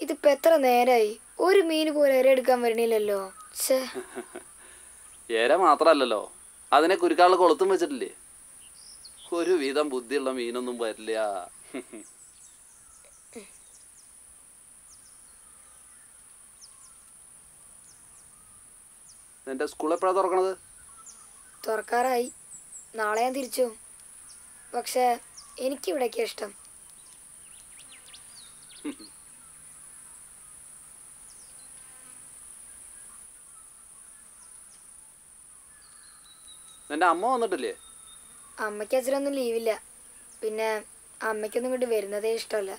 ഇതിപ്പോ എത്ര നേരായി ഒരു മീൻ പോലും ഇരയെടുക്കാൻ വരണില്ലല്ലോ ഛേ ഏര മാത്രല്ലല്ലോ അതിനെ കുരുക്കാനുള്ള കൊളുത്തും വെച്ചിട്ടില്ലേ ഒരു വിധം ബുദ്ധിയുള്ള മീനൊന്നും വരില്ല നിന്റെ സ്കൂൾ എപ്പോഴാ തുറക്കണത് തുറക്കാറായി നാളെ ഞാൻ തിരിച്ചു പോകും. പക്ഷേ എനിക്കിവിടേക്കാ ഇഷ്ടം നിന്റെ അമ്മ വന്നിട്ടില്ലേ അമ്മയ്ക്ക് അച്ഛനൊന്നും ലീവില്ല പിന്നെ അമ്മയ്ക്കൊന്നും ഇങ്ങോട്ട് വരുന്നതേ ഇഷ്ടമല്ല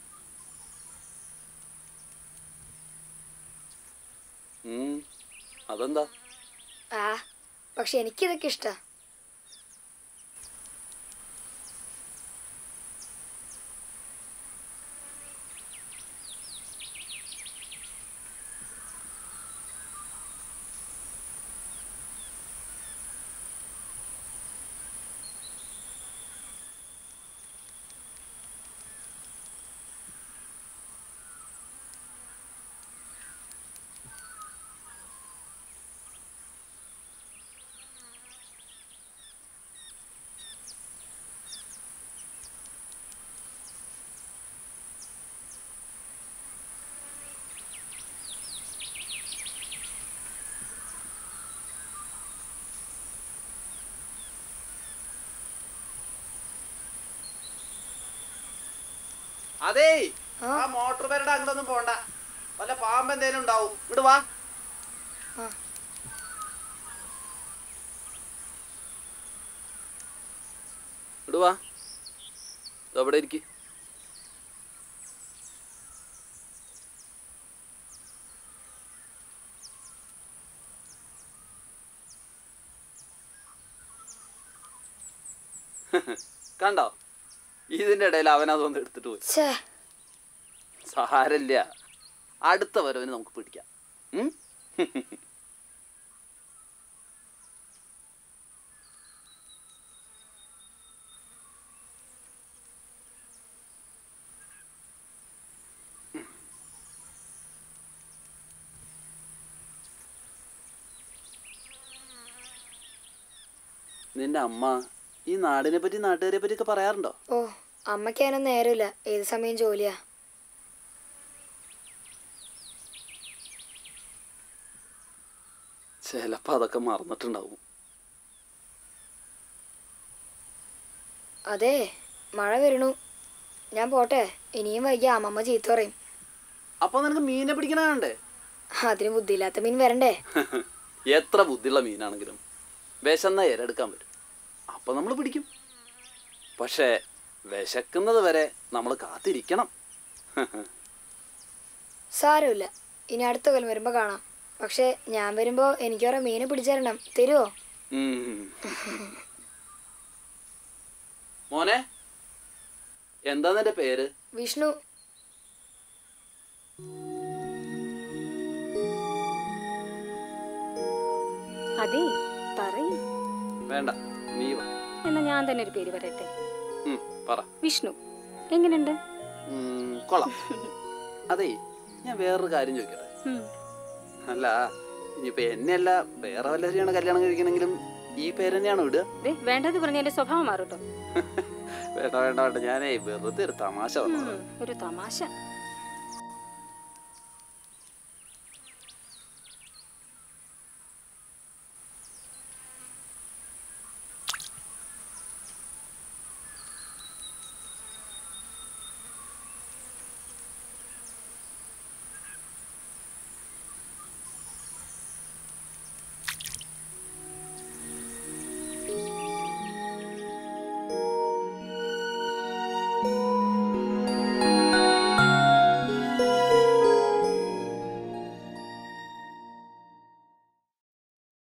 ഉം, അതെന്താ ആ പക്ഷെ എനിക്കിതൊക്കെ ഇഷ്ടാ അതേ ആ? ആ മോട്ടോർ പേരുടെ അങ്ങോട്ടൊന്നും പോണ്ട വല്ല പാമ്പ് എന്തേലും ഉണ്ടാവും ഇവിടെ വാ ആ. ഇവിടെ വാ ദാ ഇവിടെ ഇരിക്ക് കണ്ടോ ഇതിന്റെ ഇടയിൽ അവനതൊന്ന് എടുത്തിട്ട് പോയി ഛേ സാരല്ല അടുത്ത വരവിന് നമുക്ക് പിടിക്കാം ഉം? നിന്റെ അമ്മ ഈ നാടിനെ പറ്റി നാട്ടുകാരെ പറ്റി ഒക്കെ പറയാറുണ്ടോ ഓ അമ്മയ്ക്ക് അതിനൊന്നും നേരമില്ല ഏത് സമയം ജോലിയാ ചിലപ്പോ അതൊക്കെ മറന്നിട്ടുണ്ടാവും അതെ മഴ വരണു ഞാൻ പോട്ടെ ഇനിയും വൈകി അമ്മമ്മ ചീത്ത പറയും അപ്പൊ നിനക്ക് മീനെ പിടിക്കണ കണ്ടേ അതിന് ബുദ്ധിയില്ലാത്ത മീൻ വരണ്ടേ എത്ര ബുദ്ധിയുള്ള മീനാണെങ്കിലും വിശന്ന ഇരടുക്കാൻ പറ്റും അപ്പൊ നമ്മൾ പിടിക്കും പക്ഷേ വിശക്കുന്നത് വരെ നമ്മൾ കാത്തിരിക്കണം സാരമില്ല ഇനി അടുത്ത കൊല്ലം വരുമ്പോ കാണാം പക്ഷെ ഞാൻ വരുമ്പോ എനിക്ക് കുറെ മീന് പിടിച്ചു തരണം തരുവോ ഉം. മോനെ എന്താ നിന്റെ പേര് വിഷ്ണു അതെ പറയ് വേണ്ട നീ വാ എന്നാ ഞാൻ തന്നെ ഒരു പേര് പറയട്ടെ ഉം, പറ വിഷ്ണു എങ്ങനെയുണ്ട് ഉം, കൊള്ളാം അതേ ഞാൻ വേറൊരു കാര്യം ചോദിക്കട്ടെ ഉം. അല്ല ഇനിയിപ്പോ എന്നെയല്ല വേറെ വല്ലവരെയാണ് കല്യാണം കഴിക്കണമെങ്കിലും ഈ പേര് തന്നെയാണോ ഇടുക ദേ, വേണ്ടത് പറഞ്ഞ എന്റെ സ്വഭാവം മാറും കേട്ടോ വേണ്ട വേണ്ട വേണ്ട ഞാനേ വെറുതെ ഒരു തമാശ പറഞ്ഞതാ. ഉം, ഒരു തമാശ